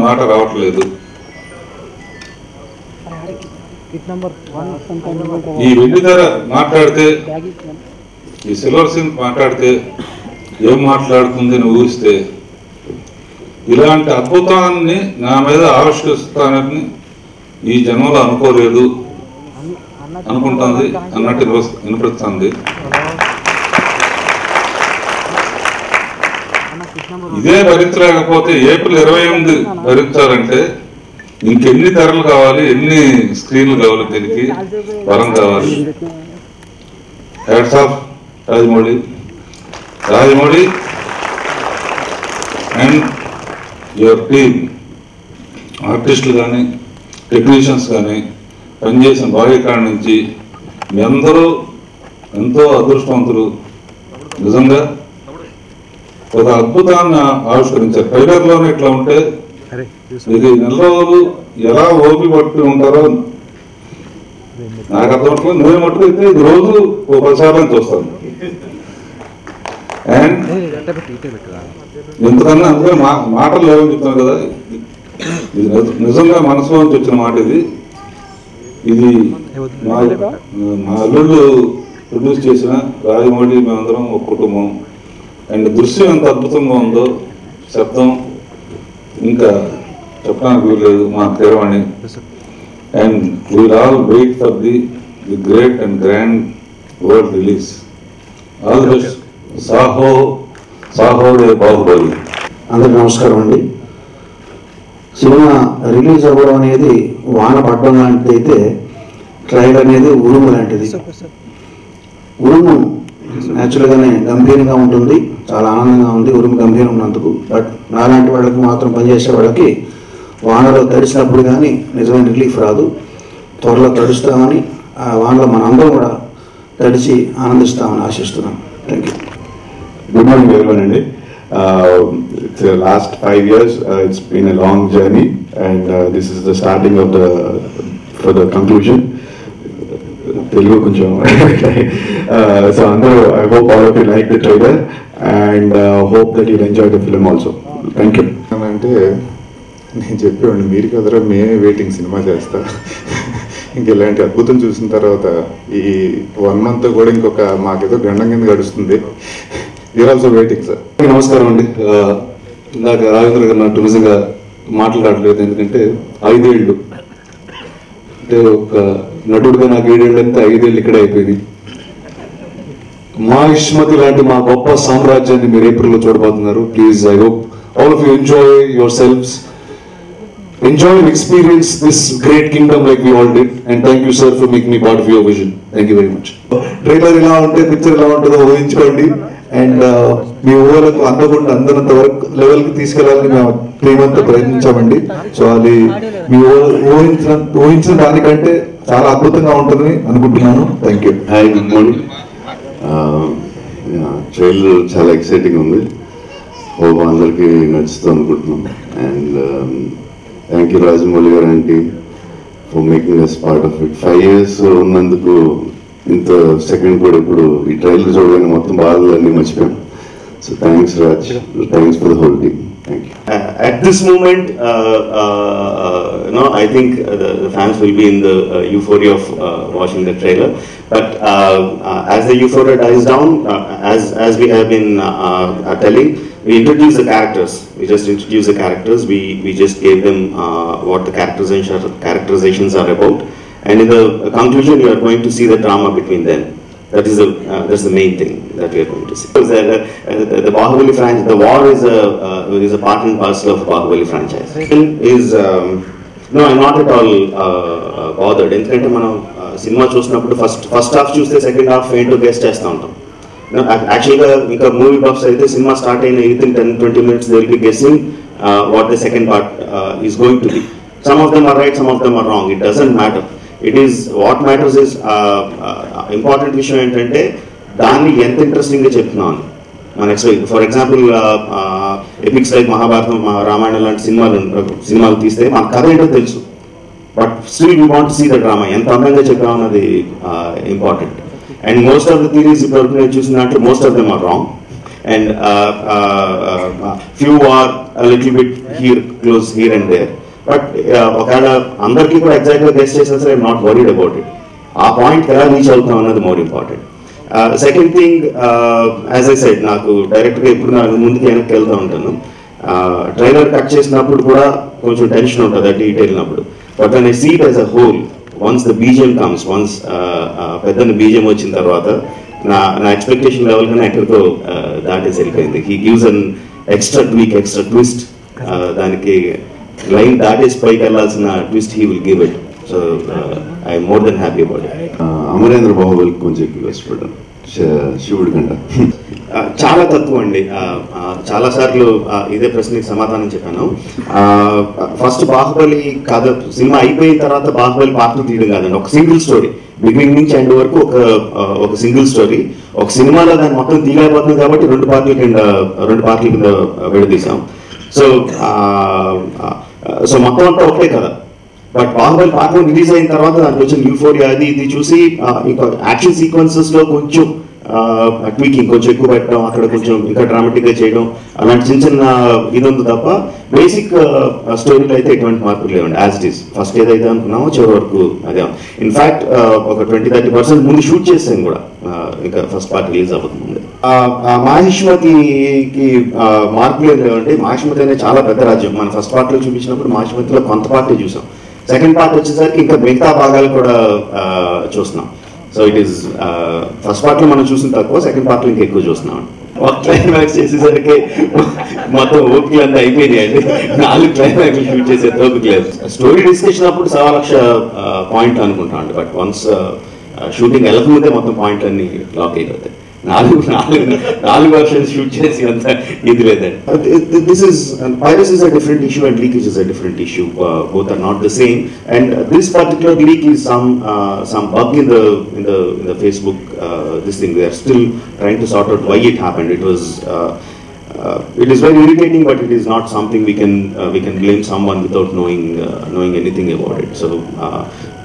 మాట రావట్లేదు kit number one ఈ వెండితెర మాట్లాడితే ఈ సిల్వర్ సింగ్ మాట్లాడితే ఏం మాట్లాడుతుంది అని ఊహిస్తే ఇలాంటి అద్భుతాన్ని నా మీద ఆవిష్కరిస్తానని ఈ జన్మలో అనుకోలేదు అనుకుంటుంది అన్నట్టు వినిపిస్- వినిపిస్తుంది ఇదే భరించలేకపోతే ఏప్రిల్ ఇరవై ఎనిమిది భరించాలంటే ఇంకెన్ని తెరలు కావాలి ఎన్ని స్క్రీన్లు కావాలి దీనికి వరం కావాలి hats off Rajamouli Rajamouli and your team ఆర్టిస్టులు కానీ టెక్నీషియన్స్ కానీ పనిచేసిన బాగా నుంచి మీ అందరూ ఎంతో అదృష్టవంతులు నిజంగా ఒక అద్భుతాన్ని ఆవిష్కరించారు ట్రైలర్లోనే ఇట్లా ఉంటే ఇది నెల రోజులు ఎలా ఓపి పట్టి ఉంటారో నాకు అర్థం అవట్లేదు నువ్వే మట్టుకు అయితే ఇది రోజు ఒక ప్రచారం చూస్తాను అండ్ ఎంతకన్నా అందుకే మా మాటలు లేవని చెప్తాను కదా ఇది నిజ- నిజంగా మనసులో నుంచి వచ్చిన మాట ఇది ఇది మా మా అల్లుళ్ళు ప్రొడ్యూస్ చేసిన రాజమౌళి మేమందరం ఒక కుటుంబం అండ్ దృశ్యం ఎంత అద్భుతంగా ఉందో శబ్దం ఇంకా చెప్పడానికి వీల్లేదు మా Keeravani and we'll all wait for the the great and grand world release all the best Saaho Saaho Re Baahubali అందరికి నమస్కారం అండి సినిమా రిలీజ్ అవ్వడం అనేది వాన పడడం లాంటిది అయితే ట్రైలర్ అనేది ఉరుము లాంటిది ఉరుము న్యాచురల్గానే గంభీరంగా ఉంటుంది చాలా ఆనందంగా ఉంది ఉరుము గంభీరం ఉన్నందుకు బట్ నాలాంటి వాళ్ళకి మాత్రం పనిచేసే వాళ్ళకి వానలో తడిసినప్పుడు కానీ నిజమైన రిలీఫ్ రాదు త్వరలో తడుస్తామని ఆ వానలో మనందరం కూడా తడిచి ఆనందిస్తామని ఆశిస్తున్నాం thank you Good morning, everyone. Andy. Uh, it's the last five years. Uh, it's been a long journey, and uh, this is the starting of the for the conclusion. Telugu కొంచెం సో అందరూ I hope all of you like the trailer and hope that you'll enjoy the film also thank you అంటే నేను చెప్పేవాడిని మీరు కదరా మేమే waiting cinema చేస్తా ఇంక ఇలాంటి అద్భుతం చూసిన తర్వాత ఈ వన్ మంత్ కూడా ఇంకొక మాకేదో గండం కింద గడుస్తుంది యూర్ ఆల్సో వెయిటింగ్ సార్ నమస్కారం అండి ఆ, ఇందాక రాజేంద్ర గారు నాకు నిజంగా మాట్లాడలేదు ఎందుకంటే ఐదేళ్ళు అంటే ఒక నటుడుగా నాకు ఏడేళ్ళు అంతే ఐదేళ్ళు ఇక్కడే అయిపోయింది మా ఇష్మతి లాంటి మా గొప్ప సామ్రాజ్యాన్ని మీరు ఏప్రిల్లో చూడబోతున్నారు please I hope all of you enjoy your selfs enjoy and experience this great kingdom like we all did and thank you sir for make me part of your vision thank you very much trailer ఇలా ఉంటే picture ఎలా ఉంటుందో ఊహించుకోండి and మీ ఊహలకు అందకుండా అందనంత వరకు level కి తీసుకెళ్లాలని మేము ప్రేమంతా ప్రయత్నించామండి సో అది మీ ఊహ- ఊహించిన ఊహించిన దానికంటే చాలా అద్భుతంగా ఉంటుందని అనుకుంటున్నాను thank you hi good morning trailer చాలా ఎక్సైటింగ్ ఉంది హోప్ అందరికీ నచ్చుతుంది అనుకుంటున్నాం and thank you Rajamouli garu and team for making us part of it five years ఉన్నందుకు ఇంత సెకండ్ కూడా ఇప్పుడు ఈ ట్రైలర్ చూడగానే మొత్తం బాధలు అన్నీ మర్చిపోయాం so thanks Raj thanks for the whole team thank you Uh, at this moment, uh, uh, uh, no, I think uh, the, the fans will be in the uh, euphoria of uh, watching the trailer. But uh, uh, as the euphoria dies down, uh, as as we have been uh, uh, telling, we introduce the characters. We just introduce the characters. We we just gave them uh, what the characterization characterizations are about. And in the conclusion, you are going to see the drama between them. That is the uh, that's the main thing that we are going to see. Because The, the, the, the Bahubali franchise, the war is a uh, is a part and parcel of Bahubali franchise. Is um, no, I'm not at all uh, uh, bothered. ఎందుకంటే మనం cinema చూసినప్పుడు first first half చూస్తే second half ఏంటో guess చేస్తూ ఉంటాం యాక్చువల్గా ఇంకా movie buffs అయితే సినిమా స్టార్ట్ అయిన within ten twenty minutes they will be guessing what the second part is going to be some of them are right some of them are wrong it doesn't matter it is what matters is important విషయం ఏంటంటే దాన్ని ఎంత ఇంట్రెస్టింగ్గా చెప్తున్నాను మన expect for example epics like Mahabharatam మా- రామాయణం లాంటి సినిమాలు సినిమాలు తీస్తే మన కథ ఏంటో తెలుసు but still we want see the drama ఎంత అందంగా చెప్పామన్నది important and most of the theories ఇప్పుడు నేను చూసిన దాంట్లో most of them are wrong and few are little bit here close here and there but ఒకవేళ అందరికీ కూడా ఎగ్జాక్ట్ గా గెస్ట్ చేసిన సరే నాట్ వరీడ్ అబౌట్ ఇట్ ఆ పాయింట్ ఎలా రీచ్ అవుతాం అన్నది more important second thing as I said నాకు డైరెక్ట్ గా ఇప్పుడు నాకు ముందుకు వెనక్కి వెళ్తూ ఉంటాను ట్రైలర్ కట్ చేసినప్పుడు కూడా కొంచెం టెన్షన్ ఉంటుంది అటు ఇటు వెళ్ళినప్పుడు but I see it as a whole once the BGM comes once పెద్ద బీజియం వచ్చిన తర్వాత నా నా ఎక్స్పెక్టేషన్ లెవెల్ కన్నా ఎక్కడికో uh, దాటేసి వెళ్ళిపోయింది he gives an extra tweak extra twist దానికి లైన్ దాటేసి పైకి వెళ్ళాల్సిన twist he will give it so I more than happy about it Amarendra బాహుబలికి కొంచెం ఎక్కువ ఇష్టపడ్డాను శ- శివుడి కంట ఆ, చాలా తక్కువ అండి ఆ, ఆ, చాలా సార్లు ఆ, ఇదే ప్రశ్నకి సమాధానం చెప్పాను ఫస్ట్ బాహుబలి కథ సినిమా అయిపోయిన తర్వాత బాహుబలి పార్ట్ తీయడం కాదండి ఒక సింగిల్ స్టోరీ బిగినింగ్ నుంచి ఎండ్ వరకు ఒక ఆ, ఒక సింగిల్ స్టోరీ ఒక సినిమాలో దాన్ని మొత్తం తీయలేకపోతుంది కాబట్టి రెండు పార్టీల కింద రెండు పార్టీల కింద విడదీశాం సో సో మొత్తం అంతా ఒకటే కదా but Baahubali part one release అయిన తర్వాత దానికి వచ్చిన యూఫోరియా అది ఇది చూసి ఆ, ఇంకా యాక్షన్ సీక్వెన్సెస్ లో కొంచెం ట్వీకింగ్ కొంచెం ఎక్కువ పెట్టడం అక్కడ కొంచెం ఇంకా డ్రామాటిక్ గా చేయడం అలాంటి చిన్న చిన్న ఇది ఉంది తప్ప బేసిక్ స్టోరీలో అయితే ఎటువంటి మార్పులు లేవండి యాజ్ ఇట్ ఈస్ ఫస్ట్ ఏదైతే అనుకున్నామో చివరి వరకు అదే ఇన్ఫాక్ట్ ఒక ట్వంటీ థర్టీ పర్సెంట్ ముందు షూట్ చేసాం కూడా ఆ, ఇంకా ఫస్ట్ పార్ట్ రిలీజ్ అవ్వక ముందే ఆ, ఆ మాహిష్మతికి ఆ, మార్పులు ఏం లేవండి మాహిష్మతి అనేది చాలా పెద్ద రాజ్యం మన ఫస్ట్ పార్ట్ లో చూపించినప్పుడు మాహిష్మతిలో కొంత పార్టీ చూసాం సెకండ్ పార్ట్ వచ్చేసరికి ఇంకా మిగతా భాగాలు కూడా ఆ, చూస్తున్నాం so it is first part లో మనం చూసిన తక్కువ సెకండ్ పార్ట్ లో ఇంకా ఎక్కువ చూస్తున్నాం ఒక క్లైమాక్స్ చేసేసరికి మొత్తం ఓపికలు అంతా అయిపోయినాయి అండి నాలుగు క్లైమాక్స్ షూట్ చేసే ఓపిక లేదు స్టోరీ డిస్కషన్ అప్పుడు సవా లక్ష పాయింట్ అనుకుంటాం అండి బట్ వన్స్ షూటింగ్ వెళ్ళకముందే మొత్తం పాయింట్ అన్ని లాక్ అయిపోతాయి నాలుగు నాలుగు నాలుగు వర్షన్స్ షూట్ చేసి అంత ఇది లేదండి this is piracy is a different issue and leak is a different issue both are not the same and this particular leak is some some bug in the in the in the Facebook this thing they are still trying to sort out why it happened it was uh, it is very irritating, but it is not something we can uh, we can blame someone without knowing uh, knowing anything about it. So uh,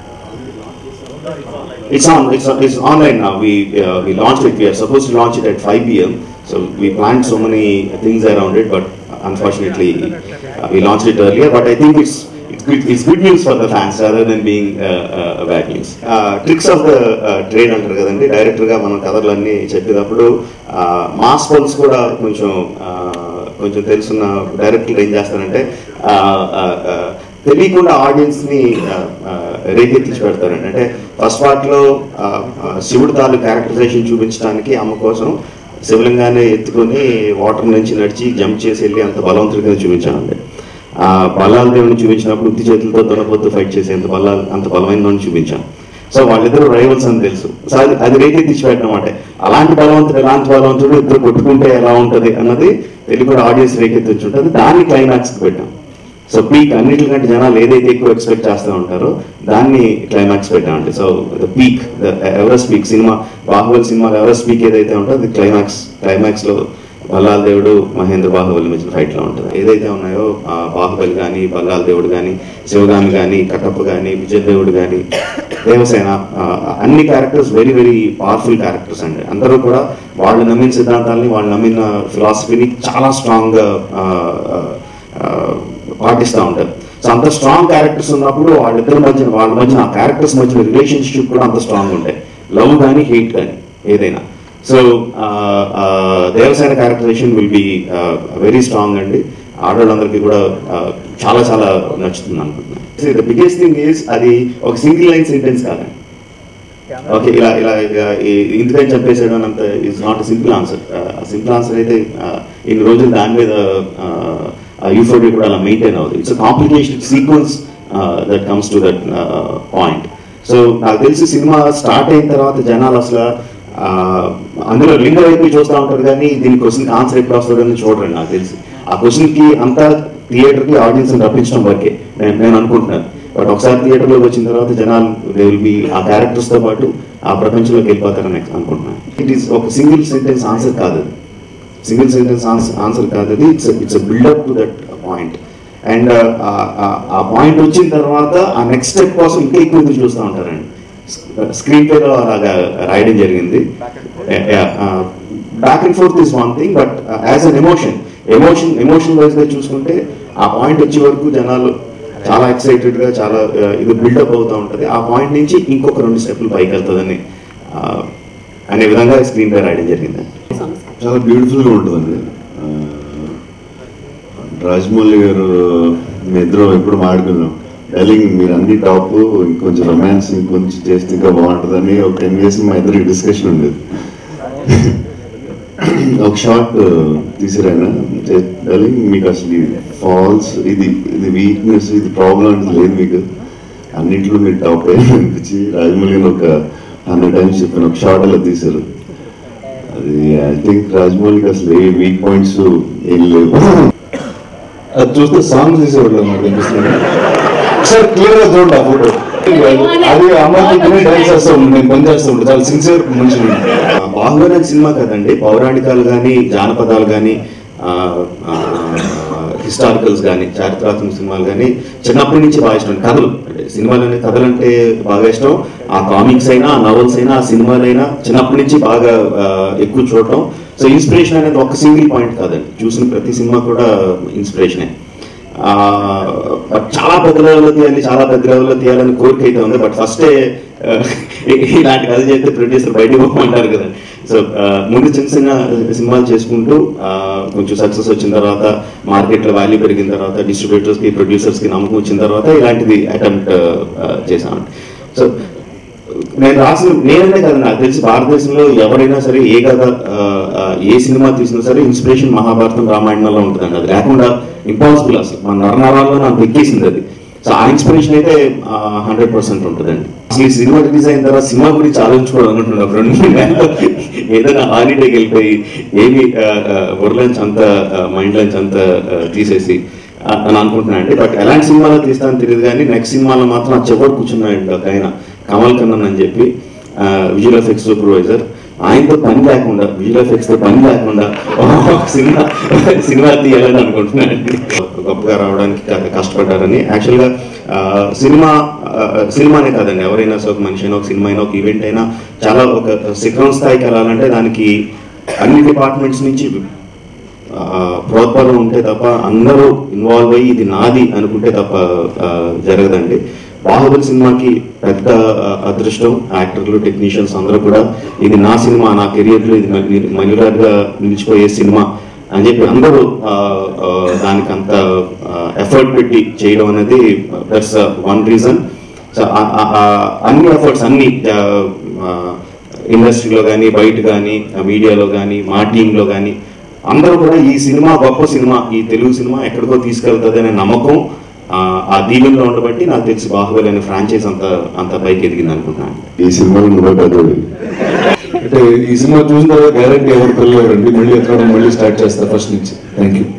it's on it's, it's online now. We uh, we launched it. We are supposed to launch it at 5 p.m. So we planned so many things around it, but unfortunately uh, we launched it earlier. But I think it's it's good, it's good news for the fans rather than being uh, uh, bad news. Uh, tricks of the uh, trade అంటారు కదండి డైరెక్టర్గా మనం కథలన్నీ చెప్పేటప్పుడు mass pulse కూడా కొంచెం uh, కొంచెం తెలుసున్న డైరెక్టర్లు ఏం చేస్తారంటే uh, uh, uh, తెలియకుండా ఆడియన్స్ ని రేకెత్తించి పెడతారండి అంటే ఫస్ట్ పార్ట్ లో ఆ, ఆ, శివుడు తాలూ క్యారెక్టరైజేషన్ చూపించడానికి అమ్మ కోసం శివలింగాన్ని ఎత్తుకొని వాటర్ నుంచి నడిచి జంప్ చేసి వెళ్ళి అంత బలవంతుడి కింద చూపించానండి ఆ బలాల దేవుని చూపించినప్పుడు ఉత్తి చేతులతో దొనపోతూ ఫైట్ చేసి అంత బల అంత బలమైన చూపించాను సో వాళ్ళిద్దరు రైవల్స్ అని తెలుసు సో అది అది రేకెత్తించి పెట్టడం అంటే అలాంటి బలవంతుడు ఎలాంటి బలవంతుడు ఇద్దరు కొట్టుకుంటే ఎలా ఉంటది అన్నది తెలుగు కూడా ఆడియన్స్ రేకెత్తించి ఉంటుంది దాన్ని క్లైమాక్స్ పెట్టాం సో పీక్ అన్నిటికంటే జనాలు ఏదైతే ఎక్కువ ఎక్స్పెక్ట్ చేస్తూ ఉంటారో దాన్ని క్లైమాక్స్ పెట్టామండి so the peak the Everest peak cinema Baahubali సినిమాలో ఎవరెస్ట్ పీక్ ఏదైతే ఉంటుందో అది క్లైమాక్స్ క్లైమాక్స్ లో బల్లాల దేవుడు మహేంద్ర బాహుబలి మధ్య ఫైట్ లో ఉంటుంది ఏదైతే ఉన్నాయో ఆ బాహుబలి కానీ బల్లాల దేవుడు కానీ శివగామి కానీ కట్టప్ప కానీ విజయదేవుడు కానీ దేవసేన ఆ, అన్ని characters very very powerful characters అండి అందరూ కూడా వాళ్ళు నమ్మిన సిద్ధాంతాలని వాళ్ళు నమ్మిన ఫిలాసఫీని చాలా స్ట్రాంగ్ గా ఆ, ఆ, పాటిస్తూ ఉంటారు సో అంత స్ట్రాంగ్ క్యారెక్టర్స్ ఉన్నప్పుడు వాళ్ళిద్దరి మధ్య వాళ్ళ మధ్య ఆ క్యారెక్టర్స్ మధ్య రిలేషన్షిప్ కూడా అంత స్ట్రాంగ్ ఉంటాయి లవ్ కానీ హేట్ కానీ ఏదైనా so Devasena characterization will be very strong అండి ఆడవాళ్ళందరికీ కూడా ఆ, చాలా చాలా నచ్చుతుంది అనుకుంటున్నాను ద బిగ్గెస్ట్ థింగ్ ఈస్ అది ఒక సింగిల్ లైన్ సెంటెన్స్ కాదండి ఓకే ఇలా ఇలా ఇలా ఈ- ఇందుకని చంపేసాడు అన్నంత is not simple answer simple answer అయితే ఆ, ఇన్ని రోజులు దాని మీద యూఫోరియా కూడా అలా మెయింటైన్ అవుతుంది it's complication sequence that comes to that point so నాకు తెలిసి సినిమా స్టార్ట్ అయిన తర్వాత జనాలు అసలు ఆ, అందులో లింగ వైపు చూస్తూ ఉంటారు కానీ దీని క్వశ్చన్ ఆన్సర్ ఎప్పుడు వస్తుందని చూడరండి నాకు తెలిసి ఆ క్వశ్చన్ కి అంతా థియేటర్ కి ఆడియన్స్ రప్పించడం వరకే నేను నేను అనుకుంటున్నాను బట్ ఒకసారి థియేటర్ లోకి వచ్చిన తర్వాత జనాలు దే విల్ బి ఆ క్యారెక్టర్స్ తో పాటు ఆ ప్రపంచంలోకి వెళ్ళిపోతారని అనుకుంటున్నాను ఇట్ ఈస్ ఒక సింగిల్ సెంటెన్స్ ఆన్సర్ కాదు అది సింగిల్ సెంటెన్స్ ఆన్సర్ కాదు అది it's it's buildup to that point and ఆ పాయింట్ వచ్చిన తర్వాత ఆ నెక్స్ట్ స్టెప్ కోసం ఇంకా ఎక్కువ ఎదురు చూస్తూ ఉంటారండి స్క్రీన్ ప్లేలో అలాగా రాయడం జరిగింది back and forth is one thing but as an emotion emotion emotion వైజ్గా చూసుకుంటే ఆ పాయింట్ వచ్చే వరకు జనాలు చాలా ఎక్సైటెడ్ గా చాలా ఆ, ఇది బిల్డప్ అవుతూ ఉంటుంది ఆ పాయింట్ నుంచి ఇంకొక రెండు స్టెప్లు పైకి వెళ్తుందని ఆ, అనే విధంగా స్క్రీన్ పై రాయడం జరిగింది చాలా బ్యూటిఫుల్గా ఉంటుందండి ఆ, రాజమౌళి గారు మీ ఇద్దరం ఎప్పుడు మాట్లాడుకున్నాం డైలింగ్ మీరు అన్ని టాప్ ఇంకొంచెం రొమాన్స్ ఇంకొంచెం చేస్తే ఇంకా బాగుంటుందని ఒక టెన్ ఇయర్స్ మా ఇద్దరికి డిస్కషన్ ఉండేది ఒక షార్ట్ తీసిరాయన డైలింగ్ మీకు అసలు ఫాల్స్ ఇది ఇది వీక్నెస్ ఇది ప్రాబ్లం అనేది లేదు మీకు అన్నింటిలో మీరు టాప్ అనిపించి రాజమౌళి గారు ఒక హండ్రెడ్ టైమ్స్ చెప్పాను ఒక షార్ట్ అలా తీశారు అది ఐ థింక్ రాజమౌళికి అసలు ఏ వీక్ పాయింట్స్ ఏం లేవు అది చూస్తే సాంగ్స్ తీసేవాళ్ళు అన్నమాట కనిపిస్తుంది ఒకసారి క్లియర్ గా చూడండి ఆ ఫోటో అది అమ్మాయి డాన్స్ చేస్తూ ఉంటాను నేను పని చేస్తూ ఉంటాను చాలా సిన్సియర్ మనిషి ఆ, బాహుబలి అనే సినిమా కదండి పౌరాణికాలు కానీ జానపదాలు కానీ హిస్టారికల్స్ కానీ చారిత్రాత్మక సినిమాలు కానీ చిన్నప్పటి నుంచి బాగా ఇష్టం కథలు అంటే సినిమాలు అనే కథలు అంటే బాగా ఇష్టం ఆ కామిక్స్ అయినా ఆ నవల్స్ అయినా ఆ సినిమాలైనా చిన్నప్పటి నుంచి బాగా ఆ, ఎక్కువ చూడటం సో ఇన్స్పిరేషన్ అనేది ఒక సింగిల్ పాయింట్ కాదండి చూసిన ప్రతి సినిమా కూడా ఇన్స్పిరేషనే ఆ, చాలా పెద్ద లెవెల్లో తీయాలి చాలా పెద్ద లెవెల్లో తీయాలని కోరిక అయితే ఉంది బట్ ఫస్టే ఇలాంటి కథ చేస్తే ప్రొడ్యూసర్ బయటకు పోమంటారు కదా సో ముందు చిన్న చిన్న సినిమాలు చేసుకుంటూ ఆ, కొంచెం సక్సెస్ వచ్చిన తర్వాత మార్కెట్లో వాల్యూ పెరిగిన తర్వాత డిస్ట్రిబ్యూటర్స్కి ప్రొడ్యూసర్స్కి నమ్మకం వచ్చిన తర్వాత ఇలాంటిది అటెంప్ట్ చేశాను సో నేను రాసిన నేననే కదా నాకు తెలిసి భారతదేశంలో ఎవరైనా సరే ఏ కథ ఆ, ఆ, ఏ సినిమా తీసినా సరే ఇన్స్పిరేషన్ మహాభారతం రామాయణంలో ఉంటుందండి అది లేకుండా ఇంపాసిబుల్ అసలు మన నరనరాల్లో నాకు ఎక్కేసింది అది సో ఆ ఇన్స్పిరేషన్ అయితే హండ్రెడ్ పర్సెంట్ ఉంటుందండి అసలు ఈ సినిమా రిలీజ్ అయిన తర్వాత సినిమా గురించి ఆలోచించుకోవడం అనుకుంటున్నా రెండు మూడు నెలలు ఏదైనా హాలిడేకి వెళ్ళిపోయి ఏమి వర్లంచ్ అంతా మైండ్ లంచ్ అంతా ఆ, తీసేసి ఆ, అని అనుకుంటున్నాను అండి బట్ ఎలాంటి సినిమాలో తీస్తానో తెలియదు కానీ నెక్స్ట్ సినిమాలో మాత్రం ఆ చివరి కూర్చున్నాడు ఒక ఆయన కమల్ కన్నన్ అని చెప్పి విజువల్ ఎఫెక్ట్స్ సూపర్వైజర్ ఆయనతో పని లేకుండా విజువల్ ఎఫెక్ట్స్ తో పని లేకుండా ఒక సినిమా సినిమా తీయాలని అనుకుంటున్నాను గొప్పగా రావడానికి క- కష్టపడ్డారని యాక్చువల్గా సినిమా ఆ, సినిమానే కాదండి ఎవరైనా సో ఒక మనిషి అయినా ఒక సినిమా అయినా ఒక ఈవెంట్ అయినా చాలా ఒక శిఖరం స్థాయికి వెళ్ళాలంటే దానికి అన్ని డిపార్ట్మెంట్స్ నుంచి ఆ, ప్రోత్సాహం ఉంటే తప్ప అందరూ ఇన్వాల్వ్ అయ్యి ఇది నాది అనుకుంటే తప్ప ఆ, జరగదండి బాహుబలి సినిమాకి పెద్ద ఆ, అదృష్టం యాక్టర్లు టెక్నీషియన్స్ అందరూ కూడా ఇది నా సినిమా నా కెరియర్లో ఇది మనిరాడ్గా నిలిచిపోయే సినిమా అని చెప్పి అందరూ ఆ, ఆ, దానికి అంత ఎఫర్ట్ పెట్టి చేయడం అనేది దట్స్ వన్ రీజన్ సో అన్ని ఎఫర్ట్స్ అన్ని ఇండస్ట్రీలో కానీ బయట కానీ మీడియాలో కానీ మా టీంలో కానీ అందరూ కూడా ఈ సినిమా గొప్ప సినిమా ఈ తెలుగు సినిమా ఎక్కడికో తీసుకెళ్తుంది అనే నమ్మకం ఆ, ఆ దీవెనలో ఉండబట్టి నాకు తెలిసి బాహుబలి అనే ఫ్రాంచైజ్ అంత అంత పైకి ఎదిగింది అనుకుంటున్నాను ఈ సినిమాలో నువ్వే పెద్దోడు అంటే ఈ సినిమా చూసిన తర్వాత గ్యారంటీ ఎవరు పిల్లలండి మళ్ళీ ఎక్కడం మళ్ళీ స్టార్ట్ చేస్తారు ఫస్ట్ నుంచి థ్యాంక్ యూ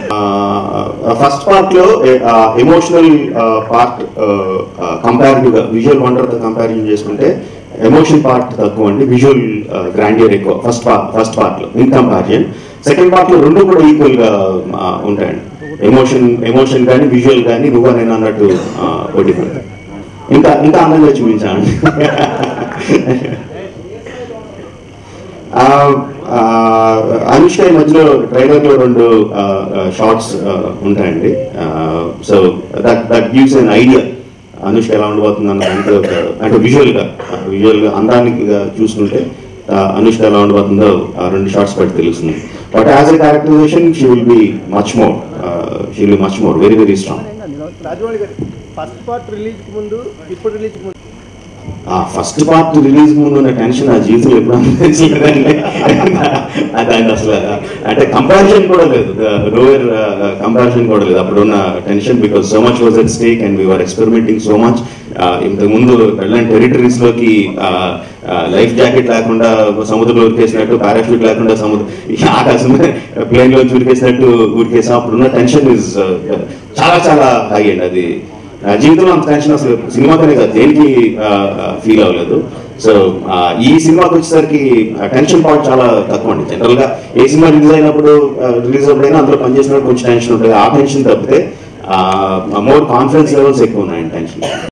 ఫస్ట్ పార్ట్ లో ఎమోషనల్ పార్ట్ కంపారిటివ్ గా విజువల్ వండర్ తో కంపారిజన్ చేసుకుంటే ఎమోషన్ పార్ట్ తక్కువ అండి విజువల్ గ్రాండియర్ ఎక్కువ ఫస్ట్ పార్ట్ ఫస్ట్ పార్ట్ లో ఇన్ కంపారిజన్ సెకండ్ పార్ట్ లో రెండు కూడా ఈక్వల్ గా ఆ, ఉంటాయండి ఎమోషన్ ఎమోషన్ కానీ విజువల్ కానీ నువ్వు నేను అన్నట్టు ఆ, పోటీ పడతాయి ఇంకా ఇంకా అందంగా చూపించాను ఆ, ఆ, అనుష్క ఈ మధ్యలో ట్రైలర్ లో రెండు షార్ట్స్ ఉంటాయండి so that that gives an idea Anushka ఎలా ఉండబోతుంది అన్న దానికి ఒక అంటే విజువల్ గా విజువల్ గా అందానికి చూసుకుంటే ఆ, అనుష్క ఎలా ఉండబోతుందో ఆ రెండు షార్ట్స్ బట్టి తెలుస్తుంది but as a characterization she will be much more she will much more very very strong Rajamouli garu first part release కి ముందు ఇప్పుడు రిలీజ్ కి ముందు ఆ ఫస్ట్ పార్ట్ రిలీజ్ ముందు ఉన్న టెన్షన్ నా జీవితంలో ఎప్పుడు అనిపించలేదండి అది ఆయన అసలు అంటే కంపారిజన్ కూడా లేదు లోయర్ కంపారిజన్ కూడా లేదు అప్పుడు ఉన్న tension because so much was at stake and we're experimenting so much ఇంతకు ముందు వెళ్ళని టెరిటరీస్ లోకి లైఫ్ జాకెట్ లేకుండా సముద్రంలో ఉరికేసినట్టు పారాషూట్ లేకుండా సముద్ర ఈ ఆకాశం ప్లేన్ లో ఉరికేసినట్టు ఉరికేసాం అప్పుడున్న టెన్షన్ ఇస్ చాలా చాలా హై అండి అది నా జీవితంలో అంత టెన్షన్ అసలు సినిమాకనే కాదు దేనికి ఫీల్ అవ్వలేదు సో ఈ సినిమాకి వచ్చేసరికి టెన్షన్ పార్ట్ చాలా తక్కువ అండి జనరల్ గా ఏ సినిమా రిలీజ్ అయినప్పుడు రిలీజ్ అయినప్పుడైనా అందులో పనిచేసినప్పుడు కొంచెం టెన్షన్ ఉంటుంది ఆ టెన్షన్ తప్పితే మోర్ కాన్ఫిడెన్స్ లెవెల్స్ ఎక్కువ ఉన్నాయండి టెన్షన్